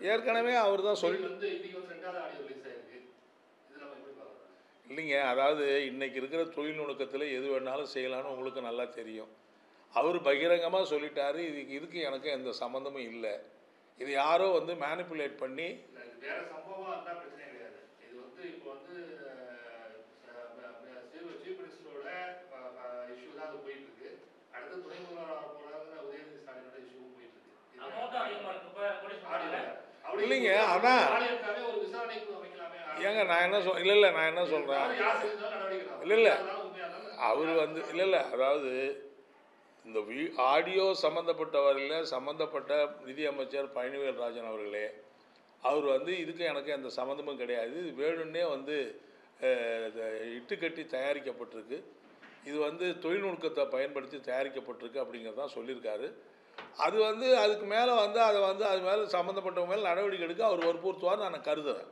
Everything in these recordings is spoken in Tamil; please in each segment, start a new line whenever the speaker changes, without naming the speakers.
ஏற்கனவே அவர் தான் சொல்லி
வந்து இன்னைக்கு வந்து ரெண்டாவது ஆடியோ ரிலீஸ் ஆயிருக்கு இது நம்ம எப்படி பார்க்குறோம்
இல்லைங்க அதாவது இன்னைக்கு இருக்கிற தொழில் நுணுக்கத்தில் எது வேணாலும் செய்யலாம்னு உங்களுக்கு நல்லா தெரியும் அவர் பகிரங்கமாக சொல்லிட்டாரு இதுக்கு இதுக்கு எனக்கு எந்த சம்மந்தமும் இல்லை இது யாரோ வந்து மேனிப்புலேட் பண்ணி
இல்ல, இது வேற சம்பவமா இருந்தா பிரச்சனை கிடையாது இது வந்து இப்போ வந்து சீஃப் மினிஸ்டரோட இஷ்யூ தான் அது போயிட்டு இருக்கு அடுத்து துணை முதல்வர் போறாங்கிற உதயநிதி ஸ்டாலினோட இஷ்யூவும் போயிட்டு இருக்கு
அமௌண்ட் அதிகமா இருக்கு இப்ப போலீஸ்
ஆடியோல.
பண்ணாங்க.
அப்படி
இல்லைங்க,
இருக்கும்போது
அதான்.
ஆடியோக்காக ஒரு விசாரணை குழு அமைக்கலாமே
ஏங்க நான் என்ன சொல் இல்லை இல்லை நான் என்ன சொல்கிறேன்
யார் யார் செஞ்சாலும் நடவடிக்கை எடுக்கலாம்.
இல்ல, இல்ல.
உண்மையா இருந்தாலும்
அவர் வந்து இல்லை இல்லை அதாவது இந்த வீ ஆடியோ சம்மந்தப்பட்டவரில் சம்மந்தப்பட்ட நிதியமைச்சர் பழனிவேல் ராஜன் அவர்களே அவர் வந்து இதுக்கு எனக்கு எந்த சம்மந்தமும் கிடையாது இது வேணும்னே வந்து அஹ், இத இட்டு கட்டி தயாரிக்கப்பட்டிருக்கு இது வந்து தொழில்நுட்பத்தை பயன்படுத்தி தயாரிக்கப்பட்டிருக்கு அப்படிங்கிறதான் சொல்லியிருக்காரு அது வந்து அதுக்கு மேலே வந்து அதை வந்து அது மேலே சம்மந்தப்பட்டவங்க மேலே நடவடிக்கை எடுக்க அவர் வற்புறுத்துவார் நான் கருதுறேன்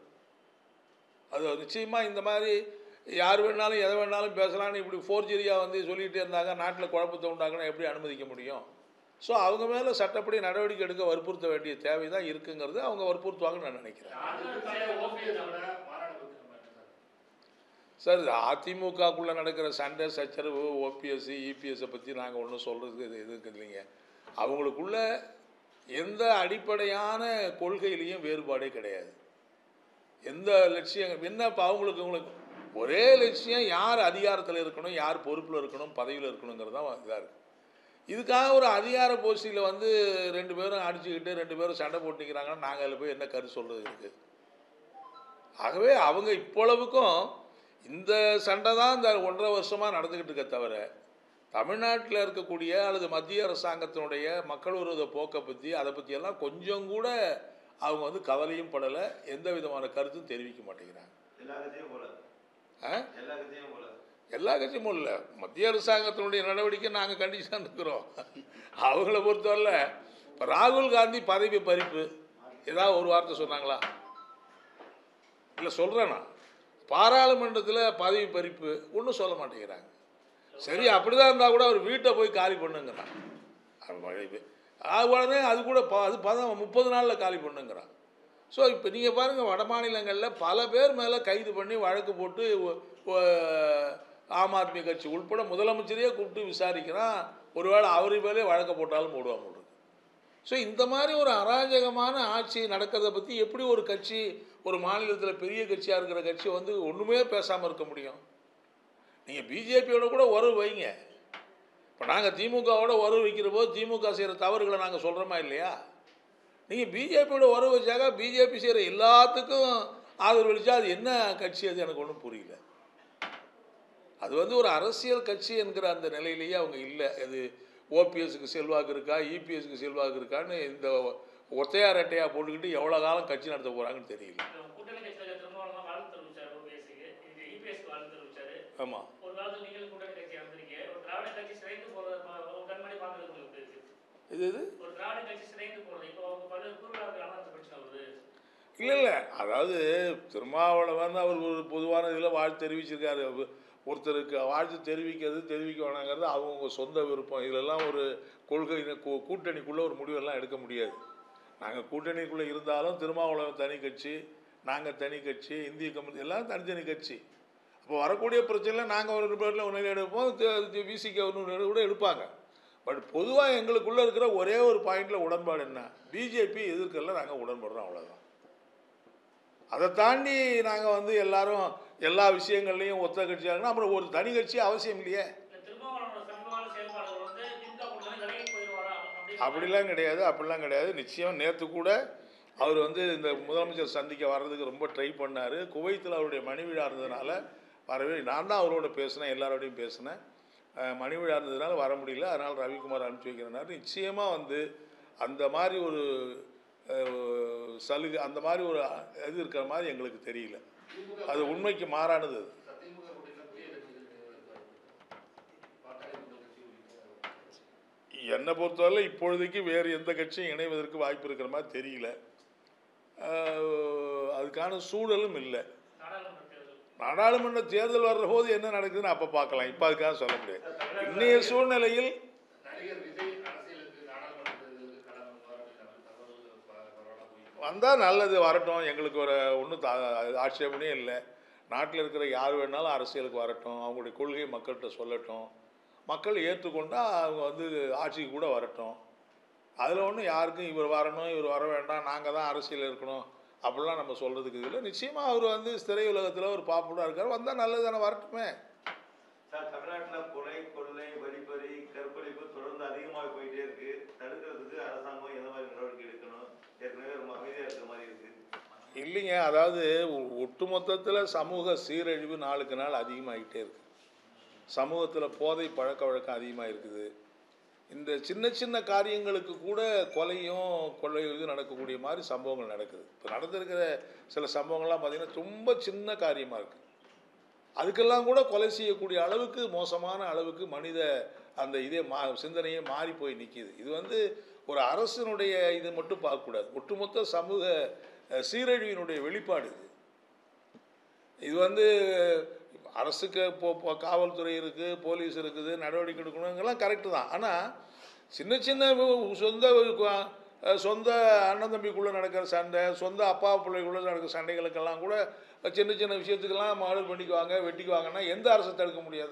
அது நிச்சயமாக இந்த மாதிரி யார் வேணாலும் எதை வேணாலும் பேசலாம்னு இப்படி ஃபோர்ஜரியாக வந்து சொல்லிகிட்டே இருந்தாங்க நாட்டில் குழப்பத்தை உண்டாக்கணும் எப்படி அனுமதிக்க முடியும் ஸோ அவங்க மேலே சட்டப்படி நடவடிக்கை எடுக்க வற்புறுத்த வேண்டிய தேவை தான் இருக்குங்கிறது அவங்க வற்புறுத்துவாங்கன்னு நான் நினைக்கிறேன்
அதிமுக ஓபிஎஸ் விட மாநாடு பத்தி நம்ம என்ன சார்
சார் இது அதிமுகக்குள்ளே நடக்கிற சண்டை சச்சரவு ஓபிஎஸ் இபிஎஸ்ஸை பற்றி நாங்கள் ஒன்றும் சொல்கிறதுக்கு இது இதுக்கு இல்லைங்க அவங்களுக்குள்ள எந்த அடிப்படையான கொள்கையிலையும் வேறுபாடே கிடையாது எந்த லட்சியம் என்ன இப்போ அவங்களுக்கு உங்களுக்கு ஒரே லட்சியம் யார் அதிகாரத்தில் இருக்கணும் யார் பொறுப்பில் இருக்கணும் பதவியில் இருக்கணுங்கிறது தான் இதாக இருக்குது இதுக்காக ஒரு அதிகார போஸ்டியில் வந்து ரெண்டு பேரும் அடிச்சுக்கிட்டு ரெண்டு பேரும் சண்டை போட்டுக்கிறாங்கன்னா நாங்கள் அதில் போய் என்ன கருத்து சொல்கிறது இருக்குது ஆகவே அவங்க இப்பொழுவுக்கும் இந்த சண்டை தான் இந்த ஒன்றரை வருஷமாக நடந்துக்கிட்டு இருக்க தவிர தமிழ்நாட்டில் இருக்கக்கூடிய அல்லது மத்திய அரசாங்கத்தினுடைய மக்கள் விரோத போக்கை பற்றி அதை பற்றியெல்லாம் கொஞ்சம் கூட அவங்க வந்து கவலையும் படலை எந்த விதமான கருத்தும் தெரிவிக்க மாட்டேங்கிறாங்க
எல்லா கட்சியும் போல
ஆ
எல்லா கட்சியும் போல
எல்லா கட்சியும் இல்லை மத்திய அரசாங்கத்தினுடைய நடவடிக்கை நாங்கள் கண்டிச்சு தான் இருக்கிறோம் அவங்கள பொறுத்தவரை இப்போ ராகுல் காந்தி பதவி பறிப்பு ஏதாவது ஒரு வார்த்தை சொன்னாங்களா இல்லை சொல்கிறேன் நான் பாராளுமன்றத்தில் பதவி பறிப்பு ஒன்றும் சொல்ல மாட்டேங்கிறாங்க சரி அப்படிதான் இருந்தால் கூட அவர் வீட்டை போய் காலி பண்ணுங்கிறான் அது மழை- அது உடனே அது கூட ப அது பதம் முப்பது நாளில் காலி பண்ணுங்கிறான் ஸோ இப்போ நீங்கள் பாருங்கள் வட மாநிலங்களில் பல பேர் மேலே கைது பண்ணி வழக்கு போட்டு ஒ- ஒ- ஆம் ஆத்மி கட்சி உட்பட முதலமைச்சரையே கூப்பிட்டு விசாரிக்கிறான் ஒருவேளை அவர் மேலே வழக்க போட்டாலும் போடுவாங்க போடுறது ஸோ இந்த மாதிரி ஒரு அராஜகமான ஆட்சி நடக்கிறத பற்றி எப்படி ஒரு கட்சி ஒரு மாநிலத்தில் பெரிய கட்சியாக இருக்கிற கட்சி வந்து ஒன்றுமே பேசாமல் இருக்க முடியும் நீங்கள் பிஜேபியோட கூட உறவு வைங்க இப்போ நாங்கள் திமுகவோட உறவு வைக்கிற போது திமுக செய்கிற தவறுகளை நாங்கள் சொல்கிறோமா இல்லையா நீங்கள் பிஜேபியோட உறவு வச்சாக்கா பிஜேபி செய்கிற எல்லாத்துக்கும் ஆதரவு அளிச்சா அது என்ன கட்சி அது எனக்கு ஒன்றும் புரியல அது வந்து ஒரு அரசியல் கட்சி என்கிற அந்த நிலையிலேயே அவங்க இல்லை அது ஓபிஎஸ்க்கு செல்வாக்கு இருக்கா இபிஎஸ்க்கு செல்வாக்கு இருக்கான்னு இந்த ஒத்தையார் ரெட்டையா போட்டுக்கிட்டு எவ்வளோ காலம் கட்சி நடத்த போகிறாங்கன்னு தெரியல
கூட்டணி கட்சியில திருமாவளவன் வாழ்த்து தெரிவிச்சாரு ஓபிஎஸ்க்கு இது இபிஎஸ்க்கு வாழ்த்து தெரிவிச்சாரு
ஆமாம்
ஒரு காலத்துல நீங்களும் கூட்டணி கட்சியா இருந்திருக்கீங்க ஒரு திராவிட கட்சி சிதைந்து போறது ப- ஒரு கண்மணி பார்க்கறது உங்களுக்கு இருக்கு
இது இது
ஒரு திராவிட கட்சி சிதைந்து போறது இப்போ அவங்க பல குருவாக அந்த பிரச்சனை வருது
இல்லை இல்லை அதாவது திருமாவளவன் அவர் ஒரு பொதுவான இதில் வாழ்த்து தெரிவிச்சிருக்காரு அவ- ஒருத்தருக்கு வாழ்த்து தெரிவிக்கிறது தெரிவிக்க வேணாங்கிறது அவங்கவுங்க சொந்த விருப்பம் இதிலெல்லாம் ஒரு கொள்கை கூ- கூட்டணிக்குள்ளே ஒரு முடிவெல்லாம் எடுக்க முடியாது நாங்கள் கூட்டணிக்குள்ளே இருந்தாலும் திருமாவளவன் தனி கட்சி நாங்கள் தனி கட்சி இந்திய கம்யூனிஸ்ட் எல்லாம் தனித்தனி கட்சி அப்போ வரக்கூடிய பிரச்சனையில் நாங்கள் ஒரு பேரில் ஒன்று எடுப்போம் விசிக்கு ஒன்று கூட எடுப்பாங்க பட் பொதுவாக எங்களுக்குள்ளே இருக்கிற ஒரே ஒரு பாயிண்டில் உடன்பாடு என்ன பிஜேபி எதிர்க்கல நாங்கள் உடன்படுறோம் அவ்வளோதான் அதை தாண்டி நாங்கள் வந்து எல்லாரும் எல்லா விஷயங்கள்லையும் ஒத்த கட்சியாகனா அப்புறம் ஒரு தனி கட்சி அவசியம் இல்லையே
இந்த திருமாவளவனோட சமீபகால செயல்பாடுகள் வந்து திமுக கூட்டணி விலகி போயிடுவாரா அப்படின்னு
அப்படிலாம் கிடையாது அப்படிலாம் கிடையாது நிச்சயம் நேற்று கூட அவர் வந்து இந்த முதலமைச்சர் சந்திக்க வர்றதுக்கு ரொம்ப ட்ரை பண்ணார் குவைத்தில் அவருடைய மணி விழா இருந்ததுனால வரவே நான் தான் அவரோட பேசினேன் எல்லாரோடையும் பேசினேன் அஹ், மணி விழா இருந்ததுனால வர முடியல அதனால் ரவிக்குமார் அனுப்பிச்சி வைக்கிறனால நிச்சயமாக வந்து அந்த மாதிரி ஒரு அஹ், சலுகை அந்த மாதிரி ஒரு இது இருக்கிற மாதிரி எங்களுக்கு தெரியல அது உண்மைக்கு மாறானது அது
திமுக கூட்டணியில பெரிய கட்சிகள் இருக்காரு. பார்த்தாலே இந்த கட்சி உள்ளிட்ட
என்னை பொறுத்தவரை இப்பொழுதைக்கு வேறு எந்த கட்சியும் இணைவதற்கு வாய்ப்பு இருக்கிற மாதிரி தெரியல அஹ், அதுக்கான சூழலும் இல்லை
நாடாளுமன்ற தேர்தல்
நாடாளுமன்ற தேர்தல் வர்ற போது என்ன நடக்குதுன்னு அப்போ பார்க்கலாம் இப்போ அதுக்காக சொல்ல முடியாது இன்றைய சூழ்நிலையில்
நடிகர் விஜய் அரசியலுக்கு நாடாளுமன்ற தேர்தலுக்கு கடமை அப்படின்னு தகவல் ப- பரவலா போயிட்டு இருக்கு.
வந்தால் நல்லது வரட்டும் எங்களுக்கு ஒரு ஒன்றும் ஆட்சேபனே இல்லை நாட்டில் இருக்கிற யார் வேணாலும் அரசியலுக்கு வரட்டும் அவங்களுடைய கொள்கையை மக்கள்கிட்ட சொல்லட்டும் மக்கள் ஏற்றுக்கொண்டா அவங்க வந்து ஆட்சிக்கு கூட வரட்டும் அதில் ஒன்றும் யாருக்கும் இவர் வரணும் இவர் வர வேண்டாம் நாங்கள் தான் அரசியல் இருக்கணும் அப்படிலாம் நம்ம சொல்கிறதுக்கு இல்லை நிச்சயமாக அவர் வந்து திரையுலகத்தில் ஒரு பாப்புலராக இருக்கார் வந்தால் நல்லது தானே வரட்டுமே
சார் தமிழ்நாட்டுல கொலை கொள்ளை வழிப்பறி கற்பழிப்பு தொடர்ந்து அதிகமாக போயிட்டே இருக்கு தடுக்கிறதுக்கு அரசாங்கம் எந்த மாதிரி நடவடிக்கை எடுக்கணும் ஏற்கனவே ரொம்ப அமைதியா இருக்கிற மாதிரி இருக்கு
இல்லைங்க அதாவது ஒ- ஒட்டுமொத்தத்தில் சமூக சீரழிவு நாளுக்கு நாள் அதிகமாகிட்டே இருக்கு சமூகத்தில் போதை பழக்க வழக்கம் அதிகமாக இருக்குது இந்த சின்ன சின்ன காரியங்களுக்கு கூட கொலையும் கொள்ளையும் இது நடக்கக்கூடிய மாதிரி சம்பவங்கள் நடக்குது இப்போ நடந்திருக்கிற சில சம்பவங்கள்லாம் பார்த்திங்கன்னா ரொம்ப சின்ன காரியமாக இருக்குது அதுக்கெல்லாம் கூட கொலை செய்யக்கூடிய அளவுக்கு மோசமான அளவுக்கு மனித அந்த இதே மா சிந்தனையே மாறி போய் நிற்கிது இது வந்து ஒரு அரசினுடைய இது மட்டும் பார்க்கக்கூடாது ஒட்டுமொத்த சமூக அஹ், சீரழிவினுடைய வெளிப்பாடு இது இது வந்து அரசுக்கு இப்போ இப்போ காவல்துறை இருக்குது போலீஸ் இருக்குது நடவடிக்கை எடுக்கணுங்கெல்லாம் கரெக்டு தான் ஆனால் சின்ன சின்ன வு- சொந்த அஹ், சொந்த அண்ணன் தம்பிக்குள்ளே நடக்கிற சண்டை சொந்த அப்பா பிள்ளைக்குள்ளே நடக்கிற சண்டைகளுக்கெல்லாம் கூட சின்ன சின்ன விஷயத்துக்கெல்லாம் மர்டர் பண்ணிக்குவாங்க வெட்டிக்குவாங்கன்னா எந்த அரசு தடுக்க முடியாத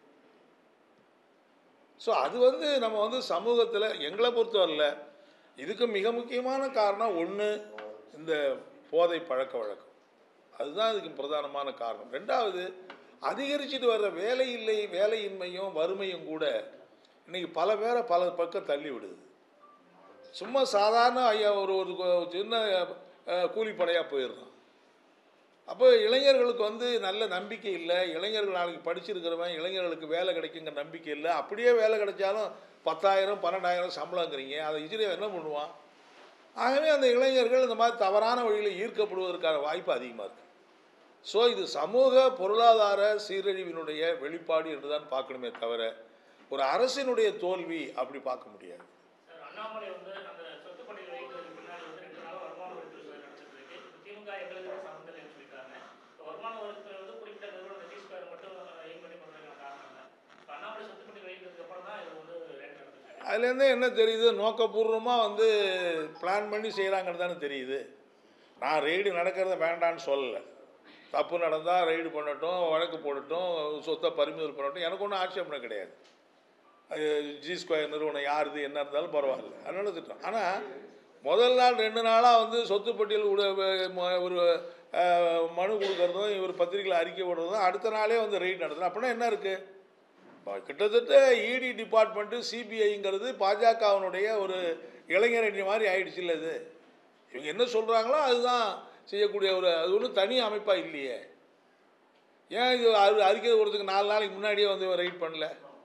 ஸோ அது வந்து நம்ம வந்து சமூகத்தில் எங்களை பொறுத்தவரையில் இதுக்கு மிக முக்கியமான காரணம் ஒன்று இந்த போதை பழக்க வழக்கம் அதுதான் இதுக்கு பிரதானமான காரணம் ரெண்டாவது அதிகரிச்சுட்டு வர்ற வேலை இல்லை வேலையின்மையும் வறுமையும் கூட இன்னைக்கு பல பேரை பல பக்கம் தள்ளி விடுது சும்மா சாதாரண ஐயா ஒரு ஒரு கொ- சின்ன அஹ், கூலிப்படையாக போயிடுறான் அப்போ இளைஞர்களுக்கு வந்து நல்ல நம்பிக்கை இல்லை இளைஞர்கள் நாளைக்கு படிச்சிருக்கிறவன் இளைஞர்களுக்கு வேலை கிடைக்குங்கிற நம்பிக்கை இல்லை அப்படியே வேலை கிடைச்சாலும் பத்தாயிரம் பன்னெண்டாயிரம் சம்பளங்கிறீங்க அதை இஜிரி என்ன பண்ணுவான் ஆகவே அந்த இளைஞர்கள் இந்த மாதிரி தவறான வழியில் ஈர்க்கப்படுவதற்கான வாய்ப்பு அதிகமாக இருக்குது ஸோ இது சமூக பொருளாதார சீரழிவினுடைய வெளிப்பாடு என்று தான் பார்க்கணுமே தவிர ஒரு அரசினுடைய தோல்வி அப்படி பார்க்க முடியாது
சார், அண்ணாமலை வந்து அந்த சொத்து பட்டியல் வைக்கிறதுக்கு பின்னாடி வந்து ரெண்டு நாள் வருமான வரித்துறை சோதனை நடந்துட்டு இருக்கு இப்ப திமுக எங்களுக்கு சம்மந்தம் இல்லைன்னு சொல்லிட்டாங்க இப்ப வருமான வரித்துறை வந்து குறிப்பிட்ட நிறுவனம் டி ஸ்கொயர் மட்டும் எய்ம் பண்ணி பண்றதுக்கான காரணம் என்ன இப்ப அண்ணாமலை சொத்து பட்டியல் வைக்கிறதுக்கு அப்புறம் தான் இது வந்து ரேட் நடந்துச்சு
அதுலேருந்தே என்ன தெரியுது நோக்கபூர்வமாக வந்து பிளான் பண்ணி செய்கிறாங்கன்னு தானே தெரியுது நான் ரெய்டு நடக்கிறத வேண்டான்னு சொல்லலை தப்பு நடந்தால் ரெய்டு பண்ணட்டும் வழக்கு போடட்டும் சொத்தை பறிமுதல் பண்ணட்டும் எனக்கு ஒன்றும் ஆட்சேபனை கிடையாது அது ஜி ஸ்கொயர் நிறுவனம் யாருது என்ன இருந்தாலும் பரவாயில்ல அதனால திட்டம் ஆனால் முதல் நாள் ரெண்டு நாளாக வந்து சொத்து பட்டியல் கூட வ- ம- ஒரு அஹ், மனு கொடுக்கறதும் இவர் பத்திரிகையில் அறிக்கை விடுறதும் அடுத்த நாளே வந்து ரெய்டு நடத்துகிறோம் அப்படின்னா என்ன இருக்குது இப்போ கிட்டத்தட்ட இடி டிபார்ட்மெண்ட்டு சிபிஐங்கிறது பாஜகவினுடைய ஒரு இளைஞரணி மாதிரி ஆயிடுச்சு இல்லை இது இவங்க என்ன சொல்கிறாங்களோ அதுதான் செய்யக்கூடிய ஒரு அது ஒன்றும் தனி அமைப்பாக இல்லையே ஏன் இது அது அறிக்கை விடுறதுக்கு நாலு நாளைக்கு முன்னாடியே வந்து ரைட் பண்ணல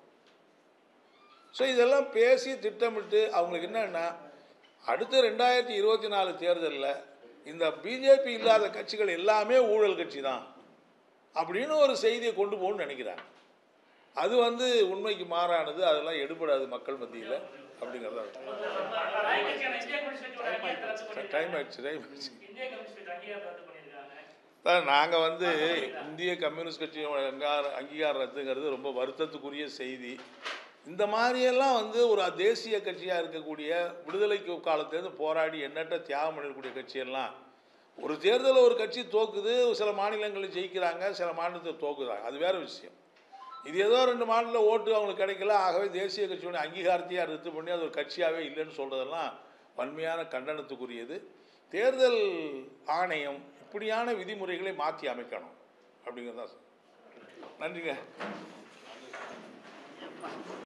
ஸோ இதெல்லாம் பேசி திட்டமிட்டு அவங்களுக்கு என்னன்னா அடுத்த ரெண்டாயிரத்தி இருபத்தி நாலு தேர்தலில் இந்த பிஜேபி இல்லாத கட்சிகள் எல்லாமே ஊழல் கட்சி தான் அப்படின்னு ஒரு செய்தியை கொண்டு போகணும்னு நினைக்கிறாங்க அது வந்து உண்மைக்கு மாறானது அதெல்லாம் எடுபடாது மக்கள் மத்தியில் அப்படிங்கிறத
ராய் கட்சியான இந்திய கம்யூனிஸ்ட் கட்சியோட அங்கீகாரத்தை ரத்து பண்ணிருக்காங்க.
டைம் ஆயிடுச்சு டைம் ஆயிடுச்சு
இந்திய கம்யூனிஸ்ட் கட்சி அங்கீகாரத்தை ரத்து பண்ணியிருக்காங்க
சார் நாங்கள் வந்து இந்திய கம்யூனிஸ்ட் கட்சியோட அங்கீகார அங்கீகாரம் ரத்துங்கிறது ரொம்ப வருத்தத்துக்குரிய செய்தி இந்த மாதிரியெல்லாம் வந்து ஒரு தேசிய கட்சியாக இருக்கக்கூடிய விடுதலைக்கு காலத்திலேருந்து போராடி எண்ணற்ற தியாகம் பண்ணக்கூடிய கட்சியெல்லாம் ஒரு தேர்தலில் ஒரு கட்சி தோக்குது சில மாநிலங்களில் ஜெயிக்கிறாங்க சில மாநிலத்தில் தோக்குறாங்க அது வேற விஷயம் இது ஏதோ ரெண்டு மாநில ஓட்டு அவங்களுக்கு கிடைக்கல ஆகவே தேசிய கட்சியோட அங்கீகாரத்தையே ரத்து பண்ணி அது ஒரு கட்சியாகவே இல்லைன்னு சொல்கிறதெல்லாம் வன்மையான கண்டனத்துக்குரியது தேர்தல் ஆணையம் இப்படியான விதிமுறைகளை மாற்றி அமைக்கணும் அப்படிங்கிறது தான் சார் நன்றிங்க